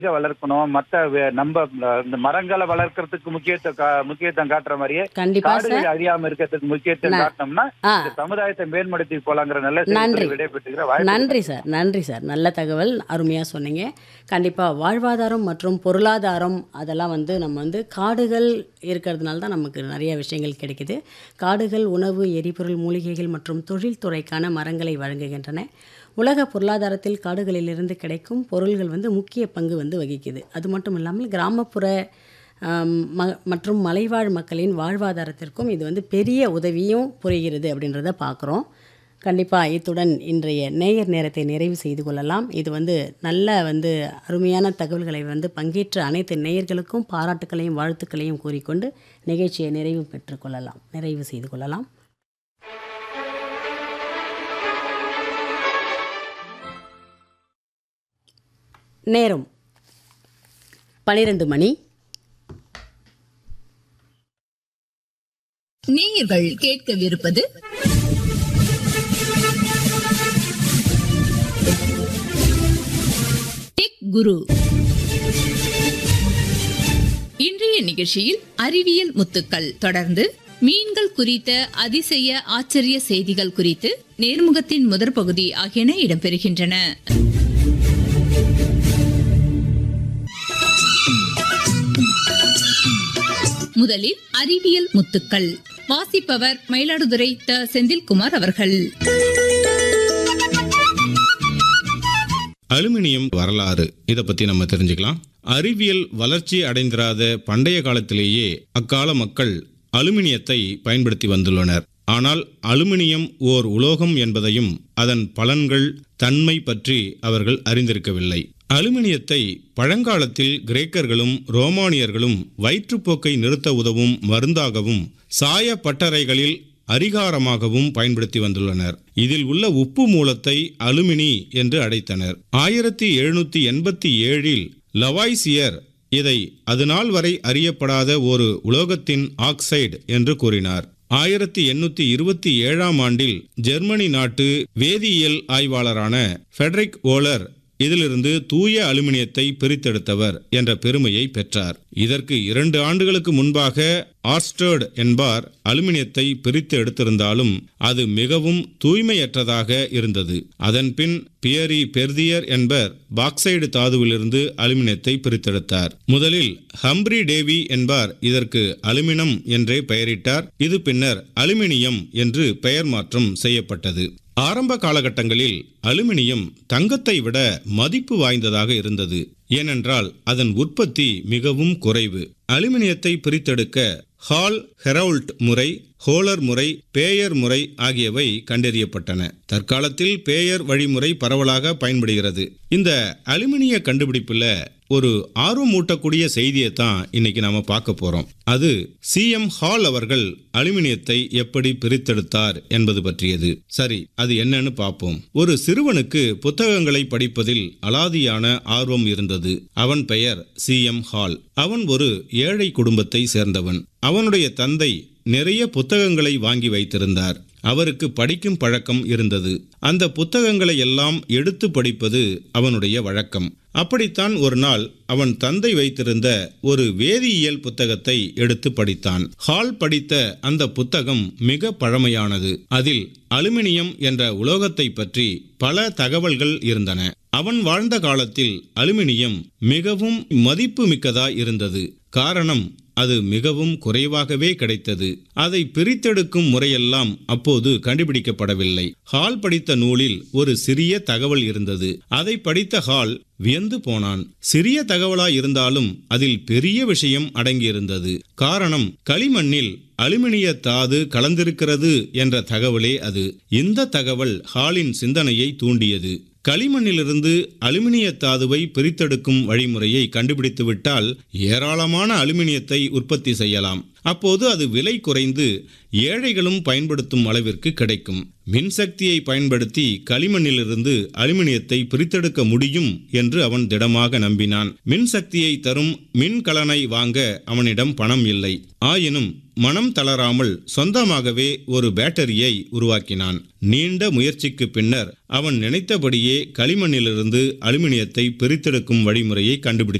எங்க வளர்க்கணும் மத்த வே- நம்ம இந்த மரங்களை வளர்க்கறதுக்கு முக்கியத்துவம் கா- முக்கியத்துவம் காட்டுற மாதிரியே கண்டிப்பா காடுகள் சார் அழியாம இருக்கிறதுக்கு முக்கியத்துவம் ந- காட்டினோம்னா ஆ இந்த சமுதாயத்தை மேம்படுத்தி போலாங்கிற நல்ல நன்றி. செய்தி விடைபெற்றுகிற வாய்ப்பு நன்றி சார் நன்றி சார் நல்ல தகவல் அருமையாக சொன்னீங்க கண்டிப்பாக வாழ்வாதாரம் மற்றும் பொருளாதாரம் அதெல்லாம் வந்து நம்ம வந்து காடுகள் இருக்கிறதுனால தான் நமக்கு நிறைய விஷயங்கள் கிடைக்குது காடுகள் உணவு எரிபொருள் மூலிகைகள் மற்றும் தொழில்துறைக்கான மரங்களை வழங்குகின்றன உலக பொருளாதாரத்தில் காடுகளிலிருந்து கிடைக்கும் பொருள்கள் வந்து முக்கிய பங்கு வந்து வகிக்குது அது மட்டும் இல்லாமல் கிராமப்புற ஆம், ம மற்றும் மலைவாழ் மக்களின் வாழ்வாதாரத்திற்கும் இது வந்து பெரிய உதவியும் புரிகிறது அப்படின்றத பார்க்குறோம் கண்டிப்பாக இத்துடன் இன்றைய நேயர் நேரத்தை நிறைவு செய்து கொள்ளலாம் இது வந்து நல்ல வந்து அருமையான தகவல்களை வந்து பங்கேற்ற அனைத்து நேயர்களுக்கும் பாராட்டுக்களையும் வாழ்த்துக்களையும் கூறிக்கொண்டு நிகழ்ச்சியை நிறைவு பெற்றுக்கொள்ளலாம் நிறைவு செய்து கொள்ளலாம் நேரம் பனிரெண்டு மணி நேயர்கள் கேட்கவிருப்பது டெக் குரு இன்றைய நிகழ்ச்சியில் அறிவியல் முத்துக்கள் தொடர்ந்து மீன்கள் குறித்த அதிசய ஆச்சரிய செய்திகள் குறித்து நேர்முகத்தின் முதற் பகுதி ஆகியன இடம்பெறுகின்றன முதலில் அறிவியல் முத்துக்கள் வாசிப்பவர் மயிலாடுதுறை த செந்தில்குமார் அவர்கள் அலுமினியம் வரலாறு இதை பத்தி நம்ம தெரிஞ்சுக்கலாம் அறிவியல் வளர்ச்சி அடைந்திராத பண்டைய காலத்திலேயே அக்கால மக்கள் அலுமினியத்தை பயன்படுத்தி வந்துள்ளனர் ஆனால் அலுமினியம் ஓர் உலோகம் என்பதையும் அதன் பலன்கள் தன்மை பற்றி அவர்கள் அறிந்திருக்கவில்லை அலுமினியத்தை பழங்காலத்தில் கிரேக்கர்களும் ரோமானியர்களும் வயிற்றுப்போக்கை நிறுத்த உதவும் மருந்தாகவும் சாய பட்டறைகளில் அரிகாரமாகவும் பயன்படுத்தி வந்துள்ளனர் இதில் உள்ள உப்பு மூலத்தை அலுமினி என்று அழைத்தனர் ஆயிரத்தி எழுநூத்தி எண்பத்தி ஏழில் லவாய்சியர் இதை அதுநாள் வரை அறியப்படாத ஒரு உலோகத்தின் ஆக்சைடு என்று கூறினார் ஆயிரத்தி எண்ணூத்தி இருபத்தி ஏழாம் ஆண்டில் ஜெர்மனி நாட்டு வேதியியல் ஆய்வாளரான ஃபெடரிக் ஓலர் இதிலிருந்து தூய அலுமினியத்தை பிரித்தெடுத்தவர் என்ற பெருமையை பெற்றார் இதற்கு இரண்டு ஆண்டுகளுக்கு முன்பாக ஆர்ஸ்டர்ட் என்பார் அலுமினியத்தை பிரித்து எடுத்திருந்தாலும் அது மிகவும் தூய்மையற்றதாக இருந்தது அதன்பின் பியரி பெர்தியர் என்பர் பாக்சைடு தாதுவிலிருந்து அலுமினியத்தை பிரித்தெடுத்தார் முதலில் ஹம்ப்ரி டேவி என்பார் இதற்கு அலுமினம் என்றே பெயரிட்டார் இது பின்னர் அலுமினியம் என்று பெயர் மாற்றம் செய்யப்பட்டது ஆரம்ப காலகட்டங்களில் அலுமினியம் தங்கத்தை விட மதிப்பு வாய்ந்ததாக இருந்தது ஏனென்றால் அதன் உற்பத்தி மிகவும் குறைவு அலுமினியத்தை பிரித்தெடுக்க ஹால் ஹெரவுல்ட் முறை ஹோலர் முறை பேயர் முறை ஆகியவை கண்டறியப்பட்டன தற்காலத்தில் பேயர் வழிமுறை பரவலாக பயன்படுகிறது இந்த அலுமினிய கண்டுபிடிப்புல ஒரு ஆர்வமூட்டக்கூடிய செய்தியை தான் இன்னைக்கு நாம பார்க்க போறோம் அது சி எம் ஹால் அவர்கள் அலுமினியத்தை எப்படி பிரித்தெடுத்தார் என்பது பற்றியது சரி அது என்னன்னு பார்ப்போம் ஒரு சிறுவனுக்கு புத்தகங்களை படிப்பதில் அலாதியான ஆர்வம் இருந்தது அவன் பெயர் சி எம் ஹால் அவன் ஒரு ஏழை குடும்பத்தை சேர்ந்தவன் அவனுடைய தந்தை நிறைய புத்தகங்களை வாங்கி வைத்திருந்தார் அவருக்கு படிக்கும் பழக்கம் இருந்தது அந்த புத்தகங்களை எல்லாம் எடுத்து படிப்பது அவனுடைய வழக்கம் அப்படித்தான் ஒரு நாள் அவன் தந்தை வைத்திருந்த ஒரு வேதியியல் புத்தகத்தை எடுத்து படித்தான் ஹால் படித்த அந்த புத்தகம் மிக பழமையானது அதில் அலுமினியம் என்ற உலோகத்தை பற்றி பல தகவல்கள் இருந்தன அவன் வாழ்ந்த காலத்தில் அலுமினியம் மிகவும் மதிப்பு மிக்கதாய் இருந்தது காரணம் அது மிகவும் குறைவாகவே கிடைத்தது அதை பிரித்தெடுக்கும் முறையெல்லாம் அப்போது கண்டுபிடிக்கப்படவில்லை ஹால் படித்த நூலில் ஒரு சிறிய தகவல் இருந்தது அதை படித்த ஹால் வியந்து போனான் சிறிய தகவலாய் இருந்தாலும் அதில் பெரிய விஷயம் அடங்கியிருந்தது காரணம் களிமண்ணில் அலுமினிய தாது கலந்திருக்கிறது என்ற தகவலே அது இந்த தகவல் ஹாலின் சிந்தனையை தூண்டியது களிமண்ணிலிருந்து அலுமினிய தாதுவை பிரித்தெடுக்கும் வழிமுறையை கண்டுபிடித்துவிட்டால் ஏராளமான அலுமினியத்தை உற்பத்தி செய்யலாம் அப்போது அது விலை குறைந்து ஏழைகளும் பயன்படுத்தும் அளவிற்கு கிடைக்கும் மின்சக்தியை பயன்படுத்தி களிமண்ணிலிருந்து அலுமினியத்தை பிரித்தெடுக்க முடியும் என்று அவன் திடமாக நம்பினான் மின்சக்தியை தரும் மின்கலனை வாங்க அவனிடம் பணம் இல்லை ஆயினும் மனம் தளராமல் சொந்தமாகவே ஒரு பேட்டரியை உருவாக்கினான் நீண்ட முயற்சிக்கு பின்னர் அவன் நினைத்தபடியே களிமண்ணிலிருந்து அலுமினியத்தை பிரித்தெடுக்கும் வழிமுறையை கண்டுபிடித்தான்